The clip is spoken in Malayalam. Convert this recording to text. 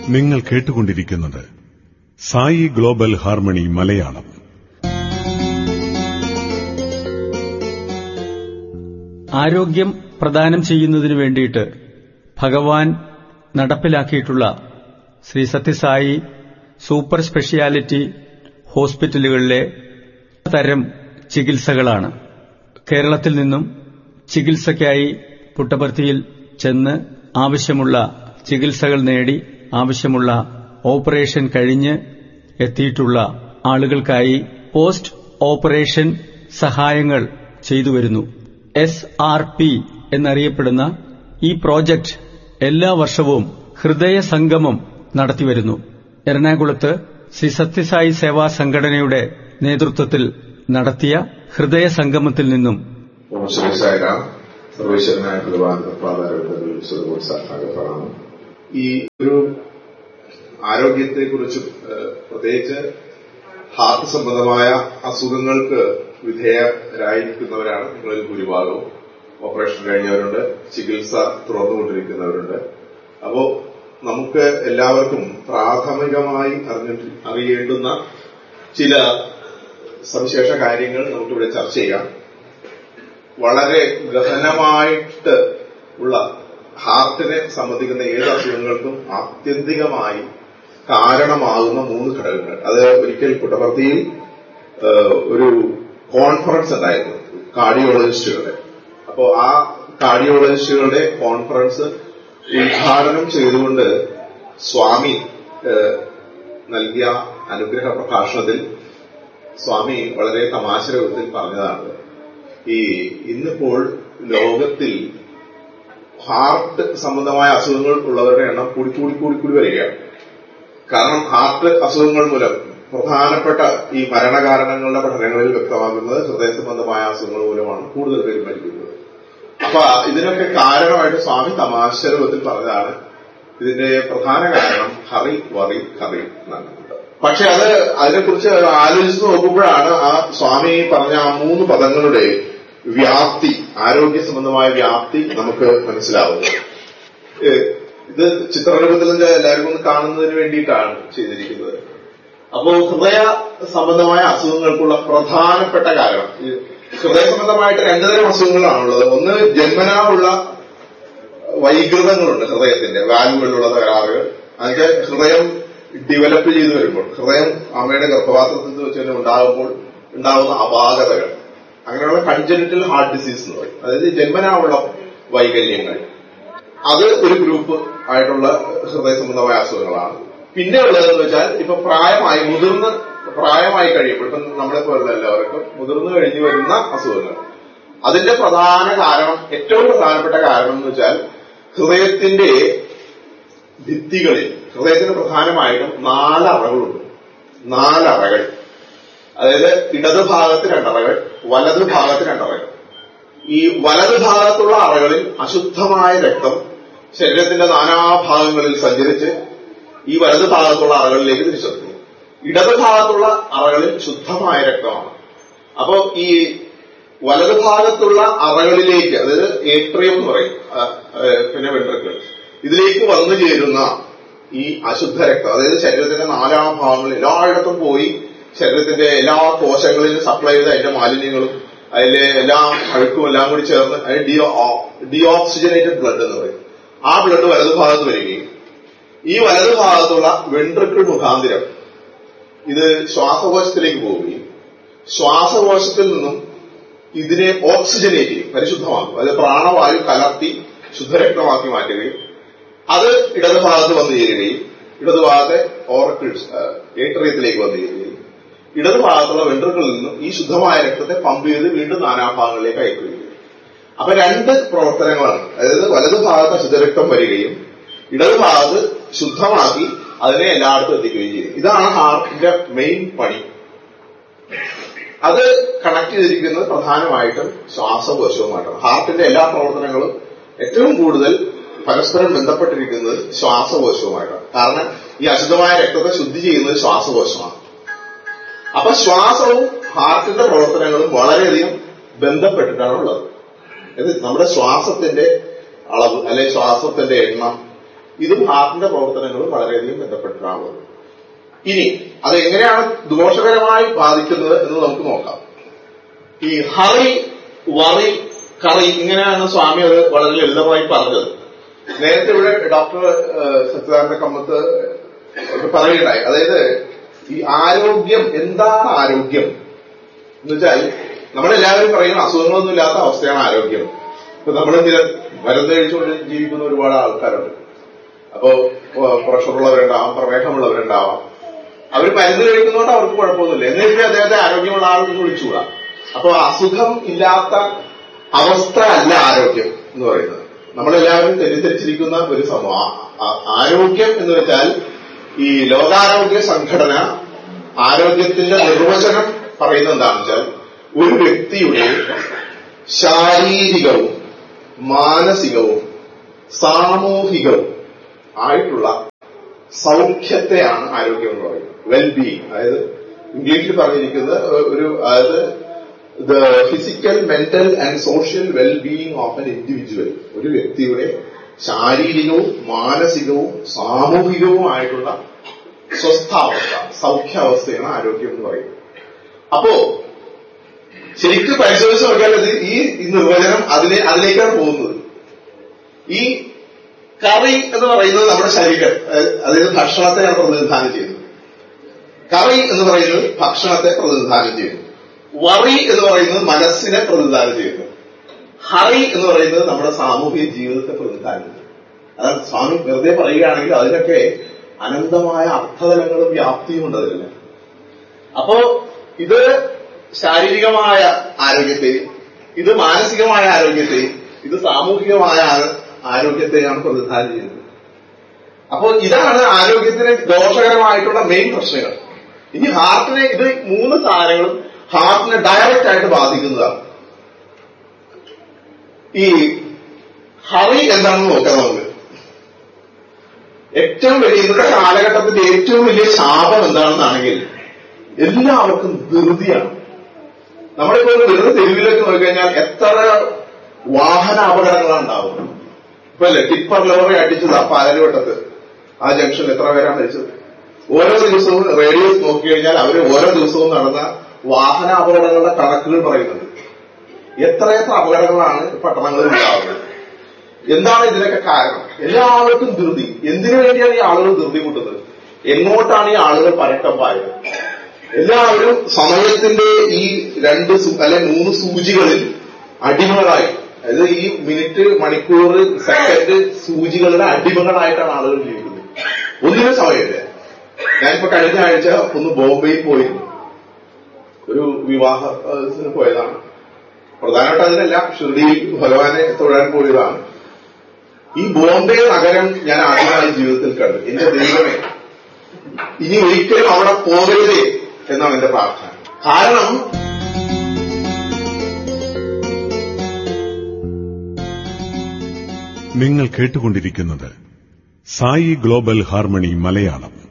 നിങ്ങൾ കേട്ടുകൊണ്ടിരിക്കുന്നത് സായി ഗ്ലോബൽ ഹാർമണി മലയാളം ആരോഗ്യം പ്രദാനം ചെയ്യുന്നതിനു വേണ്ടിയിട്ട് ഭഗവാൻ നടപ്പിലാക്കിയിട്ടുള്ള ശ്രീ സത്യസായി സൂപ്പർ സ്പെഷ്യാലിറ്റി ഹോസ്പിറ്റലുകളിലെ തരം ചികിത്സകളാണ് കേരളത്തിൽ നിന്നും ചികിത്സയ്ക്കായി പുട്ടപർത്തിയിൽ ചെന്ന് ആവശ്യമുള്ള ചികിത്സകൾ നേടി ആവശ്യമുള്ള ഓപ്പറേഷൻ കഴിഞ്ഞ് എത്തിയിട്ടുള്ള ആളുകൾക്കായി പോസ്റ്റ് ഓപ്പറേഷൻ സഹായങ്ങൾ ചെയ്തുവരുന്നു എസ് ആർ പി എന്നറിയപ്പെടുന്ന ഈ പ്രോജക്റ്റ് എല്ലാ വർഷവും ഹൃദയ സംഗമം നടത്തിവരുന്നു എറണാകുളത്ത് ശ്രീ സത്യസായി സേവാ സംഘടനയുടെ നേതൃത്വത്തിൽ നടത്തിയ ഹൃദയ സംഗമത്തിൽ നിന്നും ഓം ശ്രീ സായിരാം സർവേശ്വരനായ ഭഗവാൻ പാതാരവിന്ദങ്ങളിൽ പ്രണാമം ഈ ഒരു ആരോഗ്യത്തെക്കുറിച്ചും ഏഹ്, പ്രത്യേകിച്ച് ഹാർട്ട് സംബന്ധമായ അസുഖങ്ങൾക്ക് വിധേയരായിരിക്കുന്നവരാണ് നിങ്ങളിൽ ഭൂരിഭാഗവും ഓപ്പറേഷൻ കഴിഞ്ഞവരുണ്ട് ചികിത്സ തുറന്നുകൊണ്ടിരിക്കുന്നവരുണ്ട് അപ്പോ നമുക്ക് എല്ലാവർക്കും പ്രാഥമികമായി അറിഞ്ഞി- അറിയേണ്ടുന്ന ചില സവിശേഷ കാര്യങ്ങൾ നമുക്കിവിടെ ചർച്ച ചെയ്യാം വളരെ ഗഹനമായിട്ട് ഉള്ള ഹാർട്ടിനെ സംബന്ധിക്കുന്ന ഏത് അസുഖങ്ങൾക്കും ആത്യന്തികമായി കാരണമാകുന്ന മൂന്ന് ഘടകങ്ങൾ അത് ഒരിക്കൽ പുട്ടപർത്തിയിൽ ഏഹ്, ഒരു കോൺഫറൻസ് ഉണ്ടായിരുന്നു കാർഡിയോളജിസ്റ്റുകളുടെ അപ്പോ ആ കാർഡിയോളജിസ്റ്റുകളുടെ കോൺഫറൻസ് ഉദ്ഘാടനം ചെയ്തുകൊണ്ട് സ്വാമി ഏഹ്, നൽകിയ അനുഗ്രഹ പ്രഭാഷണത്തിൽ സ്വാമി വളരെ തമാശ രൂപത്തിൽ പറഞ്ഞതാണ് ഈ ഇന്നിപ്പോൾ ലോകത്തിൽ ഹാർട്ട് സംബന്ധമായ അസുഖങ്ങൾ ഉള്ളവരുടെ എണ്ണം കൂടി കൂടി കൂടി കൂടി വരികയാണ് കാരണം ഹാർട്ട് അസുഖങ്ങൾ മൂലം പ്രധാനപ്പെട്ട ഈ മരണകാരണങ്ങളുടെ പഠനങ്ങളിൽ വ്യക്തമാക്കുന്നത് ഹൃദയ സംബന്ധമായ അസുഖങ്ങൾ മൂലമാണ് കൂടുതൽ പേര് മരിക്കുന്നത് അപ്പൊ ഇതിനൊക്കെ കാരണമായിട്ട് സ്വാമി തമാശ രൂപത്തിൽ പറഞ്ഞതാണ് ഇതിന്റെ പ്രധാന കാരണം ഹറി വറി കറി എന്നാണ് പക്ഷെ അത് അതിനെക്കുറിച്ച് ആലോചിച്ച് നോക്കുമ്പോഴാണ് ആ സ്വാമി പറഞ്ഞ ആ മൂന്ന് പദങ്ങളുടെ വ്യാപ്തി ആരോഗ്യ സംബന്ധമായ വ്യാപ്തി നമുക്ക് മനസ്സിലാവുന്നത് ഏഹ് ഇത് ചിത്രരൂപത്തിൽ നിന്ന് എല്ലാവരും ഒന്ന് കാണുന്നതിന് വേണ്ടിയിട്ടാണ് ചെയ്തിരിക്കുന്നത് അപ്പോ ഹൃദയ സംബന്ധമായ അസുഖങ്ങൾക്കുള്ള പ്രധാനപ്പെട്ട കാരണം ഈ ഹൃദയ സംബന്ധമായിട്ട് രണ്ടു തരം അസുഖങ്ങളാണുള്ളത് ഒന്ന് ജന്മനാ ഉള്ള വൈകൃതങ്ങളുണ്ട് ഹൃദയത്തിന്റെ വാൽവുകളിലുള്ള തകരാറുകൾ അതൊക്കെ ഹൃദയം ഡെവലപ്പ് ചെയ്തു വരുമ്പോൾ ഹൃദയം അമ്മയുടെ ഗർഭപാത്രത്തിൽ വെച്ച് തന്നെ ഉണ്ടാകുമ്പോൾ ഉണ്ടാകുന്ന അപാകതകൾ അങ്ങനെയുള്ള കൺജനിറ്റൽ ഹാർട്ട് ഡിസീസ് എന്ന് പറയും അതായത് ജന്മനാവുള്ള വൈകല്യങ്ങൾ അത് ഒരു ഗ്രൂപ്പ് ആയിട്ടുള്ള ഹൃദയ സംബന്ധമായ അസുഖങ്ങളാണ് പിന്നെ ഉള്ളതെന്ന് വെച്ചാൽ ഇപ്പൊ പ്രായമായി മുതിർന്ന് പ്രായമായി കഴിയുമ്പോൾ ഇപ്പൊ നമ്മളെ പോലുള്ള എല്ലാവർക്കും മുതിർന്നു കഴിഞ്ഞു വരുന്ന അസുഖങ്ങൾ അതിന്റെ പ്രധാന കാരണം ഏറ്റവും പ്രധാനപ്പെട്ട കാരണം എന്ന് വെച്ചാൽ ഹൃദയത്തിന്റെ ഭിത്തികളിൽ ഹൃദയത്തിന് പ്രധാനമായിട്ടും നാലറകളുണ്ട് നാലറകൾ അതായത് ഇടത് ഭാഗത്ത് രണ്ടറകൾ വലത് ഭാഗത്ത് രണ്ടറകൾ ഈ വലത് ഭാഗത്തുള്ള അറകളിൽ അശുദ്ധമായ രക്തം ശരീരത്തിന്റെ നാനാഭാഗങ്ങളിൽ സഞ്ചരിച്ച് ഈ വലത് ഭാഗത്തുള്ള അറകളിലേക്ക് തിരിച്ചെത്തുന്നു ഇടത് ഭാഗത്തുള്ള അറകളിൽ ശുദ്ധമായ രക്തമാണ് അപ്പോ ഈ വലത് ഭാഗത്തുള്ള അറകളിലേക്ക് അതായത് ഏട്രിയം എന്ന് പറയും ആ, ആ, പിന്നെ വെൻട്രിക്കിൾ ഇതിലേക്ക് വന്നു ചേരുന്ന ഈ അശുദ്ധ രക്തം അതായത് ശരീരത്തിന്റെ നാലാം ഭാഗങ്ങളിൽ എല്ലായിടത്തും പോയി ശരീരത്തിന്റെ എല്ലാ കോശങ്ങളിലും സപ്ലൈ ചെയ്ത അതിന്റെ മാലിന്യങ്ങളും അതിലെ എല്ലാ അഴുക്കും എല്ലാം കൂടി ചേർന്ന് അതിന് ഡിയോ ഡിയോക്സിജനേറ്റഡ് ബ്ലഡ് എന്ന് പറയും ആ ബ്ലഡ് വലതു ഭാഗത്ത് വരികയും ഈ വലതു ഭാഗത്തുള്ള വെൻട്രിക്കിൾ മുഖാന്തിരം ഇത് ശ്വാസകോശത്തിലേക്ക് പോവുകയും ശ്വാസകോശത്തിൽ നിന്നും ഇതിനെ ഓക്സിജനേറ്റ് ചെയ്യും പരിശുദ്ധമാക്കും അത് പ്രാണവായു കലർത്തി ശുദ്ധരക്തമാക്കി മാറ്റുകയും അത് ഇടത് ഭാഗത്ത് വന്നു ചേരുകയും ഇടത് ഭാഗത്തെ ഓറക്കിൾസ് ഏട്രിയത്തിലേക്ക് വന്നു ചേരുകയും ഇടത് ഭാഗത്തുള്ള വെൻട്രിക്കിളിൽ നിന്നും ഈ ശുദ്ധമായ രക്തത്തെ പമ്പ് ചെയ്ത് വീണ്ടും നാനാഭാഗങ്ങളിലേക്ക് അയക്കുകയും ചെയ്യും അപ്പൊ രണ്ട് പ്രവർത്തനങ്ങളാണ് അതായത് വലത് ഭാഗത്ത് അശുദ്ധരക്തം വരികയും ഇടത് ഭാഗത്ത് ശുദ്ധമാക്കി അതിനെ എല്ലായിടത്തും എത്തിക്കുകയും ചെയ്യും ഇതാണ് ഹാർട്ടിന്റെ മെയിൻ പണി അത് കണക്ട് ചെയ്തിരിക്കുന്നത് പ്രധാനമായിട്ടും ശ്വാസകോശവുമായിട്ടാണ് ഹാർട്ടിന്റെ എല്ലാ പ്രവർത്തനങ്ങളും ഏറ്റവും കൂടുതൽ പരസ്പരം ബന്ധപ്പെട്ടിരിക്കുന്നത് ശ്വാസകോശവുമായിട്ടാണ് കാരണം ഈ അശുദ്ധമായ രക്തത്തെ ശുദ്ധി ചെയ്യുന്നത് ശ്വാസകോശമാണ് അപ്പൊ ശ്വാസവും ഹാർട്ടിന്റെ പ്രവർത്തനങ്ങളും വളരെയധികം ബന്ധപ്പെട്ടിട്ടാണ് ഉള്ളത് ഇത് നമ്മുടെ ശ്വാസത്തിന്റെ അളവ് അല്ലെങ്കിൽ ശ്വാസത്തിന്റെ എണ്ണം ഇതും ഹാർട്ടിന്റെ പ്രവർത്തനങ്ങളും വളരെയധികം ബന്ധപ്പെട്ടിട്ടാണുള്ളത് ഇനി അതെങ്ങനെയാണ് ദോഷകരമായി ബാധിക്കുന്നത് എന്ന് നമുക്ക് നോക്കാം ഈ ഹറി വറി കറി ഇങ്ങനെയാണ് സ്വാമി അത് വളരെ ലളിതമായി പറഞ്ഞത് നേരത്തെ ഇവിടെ ഡോക്ടർ സച്ചിദാനന്ദ കമ്മത്ത് ഒക്കെ പറയുകയുണ്ടായി അതായത് ഈ ആരോഗ്യം എന്താണ് ആരോഗ്യം എന്ന് വെച്ചാൽ നമ്മളെല്ലാവരും പറയുന്ന അസുഖങ്ങളൊന്നും ഇല്ലാത്ത അവസ്ഥയാണ് ആരോഗ്യം ഇപ്പൊ നമ്മൾ മരുന്ന് കഴിച്ചുകൊണ്ട് ജീവിക്കുന്ന ഒരുപാട് ആൾക്കാരുണ്ട് അപ്പോ പ്രഷറുള്ളവരുണ്ടാവാം പ്രമേഹമുള്ളവരുണ്ടാവാം അവർ മരുന്ന് കഴിക്കുന്നതുകൊണ്ട് അവർക്ക് കുഴപ്പമൊന്നുമില്ല എന്നിട്ട് അദ്ദേഹത്തെ ആരോഗ്യമുള്ള ആളെന്ന് വിളിച്ചുകൂടാ അപ്പൊ അസുഖം ഇല്ലാത്ത അവസ്ഥ അല്ല ആരോഗ്യം എന്ന് പറയുന്നത് നമ്മളെല്ലാവരും തെറ്റിദ്ധരിച്ചിരിക്കുന്ന ഒരു സമൂഹം ആരോഗ്യം എന്ന് വെച്ചാൽ ഈ ലോകാരോഗ്യ സംഘടന ആരോഗ്യത്തിന്റെ നിർവചനം പറയുന്നത് എന്താണെന്ന് വെച്ചാൽ ഒരു വ്യക്തിയുടെ ശാരീരികവും മാനസികവും സാമൂഹികവും ആയിട്ടുള്ള സൗഖ്യത്തെയാണ് ആരോഗ്യം എന്ന് പറയുന്നത് വെൽബീയിങ് അതായത് ഇംഗ്ലീഷിൽ പറഞ്ഞിരിക്കുന്നത് ഒരു അതായത് the physical mental and social wellbeing of an individual ഒരു വ്യക്തിയുടെ ശാരീരികവും മാനസികവും സാമൂഹികവുമായിട്ടുള്ള സ്വസ്ഥാവസ്ഥ സൗഖ്യാവസ്ഥയാണ് ആരോഗ്യം എന്ന് പറയുന്നത് അപ്പോ ശരിക്കും പരിശോധിച്ച് നോക്കിയാൽ ഇത് ഈ നിർവചനം അതിനെ അതിലേക്കാണ് പോകുന്നത് ഈ കറി എന്ന് പറയുന്നത് നമ്മുടെ ശരീരം അതായത് ഭക്ഷണത്തെയാണ് പ്രതിനിധാനം ചെയ്യുന്നത് കറി എന്ന് പറയുന്നത് ഭക്ഷണത്തെ പ്രതിനിധാനം ചെയ്യുന്നു വറി എന്ന് പറയുന്നത് മനസ്സിനെ പ്രതിനിധാനം ചെയ്യുന്നു ഹറി എന്ന് പറയുന്നത് നമ്മുടെ സാമൂഹിക ജീവിതത്തെ പ്രതിനിധാനം ചെയ്യുന്നു അതാണ് സ്വാമി വെറുതെ പറയുകയാണെങ്കിൽ അതിനൊക്കെ അനന്തമായ അർത്ഥതലങ്ങളും വ്യാപ്തിയും ഉണ്ട് അതിലെല്ലാം അപ്പോ ഇത് ശാരീരികമായ ആരോഗ്യത്തെയും ഇത് മാനസികമായ ആരോഗ്യത്തെയും ഇത് സാമൂഹികമായ ആരോഗ്യത്തെയാണ് പ്രതിനിധാനം ചെയ്യുന്നത് അപ്പോൾ ഇതാണ് ആരോഗ്യത്തിന് ദോഷകരമായിട്ടുള്ള മെയിൻ പ്രശ്നങ്ങൾ ഇനി ഹാർട്ടിനെ ഇത് മൂന്ന് സാധനങ്ങളും ഹാർട്ടിനെ ഡയറക്റ്റ് ആയിട്ട് ബാധിക്കുന്നതാണ് ഈ ഹറി എന്താണെന്ന് നോക്കാം നമുക്ക് ഏറ്റവും വലിയ ഇന്നത്തെ കാലഘട്ടത്തിന്റെ ഏറ്റവും വലിയ ശാപം എന്താണെന്നാണെങ്കിൽ എല്ലാവർക്കും ധൃതിയാണ് നമ്മളിപ്പോ വെറുതെ തെരുവിലേക്ക് നോക്കിക്കഴിഞ്ഞാൽ എത്ര വാഹന അപകടങ്ങളാണ് ഉണ്ടാവുന്നത് ഇപ്പൊ അല്ലേ ടിപ്പർ ലോറി അടിച്ചതാ പാലരുവട്ടത്ത് ആ ജംഗ്ഷനിൽ എത്ര പേരാണ് മരിച്ചത് ഓരോ ദിവസവും റേഡിയോ നോക്കിക്കഴിഞ്ഞാൽ അവർ ഓരോ ദിവസവും നടന്ന വാഹന അപകടങ്ങളുടെ കണക്കുകൾ പറയുന്നുണ്ട് എത്രയെത്ര അപകടങ്ങളാണ് പട്ടണങ്ങളിൽ ഉണ്ടാവുന്നത് എന്താണ് ഇതിനൊക്കെ കാരണം എല്ലാവർക്കും ധൃതി എന്തിനു വേണ്ടിയാണ് ഈ ആളുകൾ ധൃതി കൂട്ടുന്നത് എങ്ങോട്ടാണ് ഈ ആളുകൾ പരക്കം പായത് എല്ലാവരും സമയത്തിന്റെ ഈ രണ്ട് അല്ലെ മൂന്ന് സൂചികളിൽ അടിമകളായി അതായത് ഈ മിനിറ്റ് മണിക്കൂർ സെക്കൻഡ് സൂചികളുടെ അടിമകളായിട്ടാണ് ആളുകൾ ജീവിക്കുന്നത് ഒന്നിനും സമയമില്ല ഞാനിപ്പോ കഴിഞ്ഞ ആഴ്ച ഒന്ന് ബോംബെയിൽ പോയിരുന്നു ഒരു വിവാഹത്തിന് പോയതാണ് പ്രധാനമായിട്ട് അതിനല്ല ഷിർഡിയിൽ ഭഗവാനെ തൊഴാൻ പോയതാണ് ഈ ബോംബെ നഗരം ഞാൻ ആദ്യമായി ജീവിതത്തിൽ കണ്ടു എന്റെ ദൈവമേ ഇനി ഒരിക്കലും അവിടെ പോകരുതേ എന്നാണ് എന്റെ പ്രാർത്ഥന കാരണം നിങ്ങൾ കേട്ടുകൊണ്ടിരിക്കുന്നത് സായി ഗ്ലോബൽ ഹാർമണി മലയാളം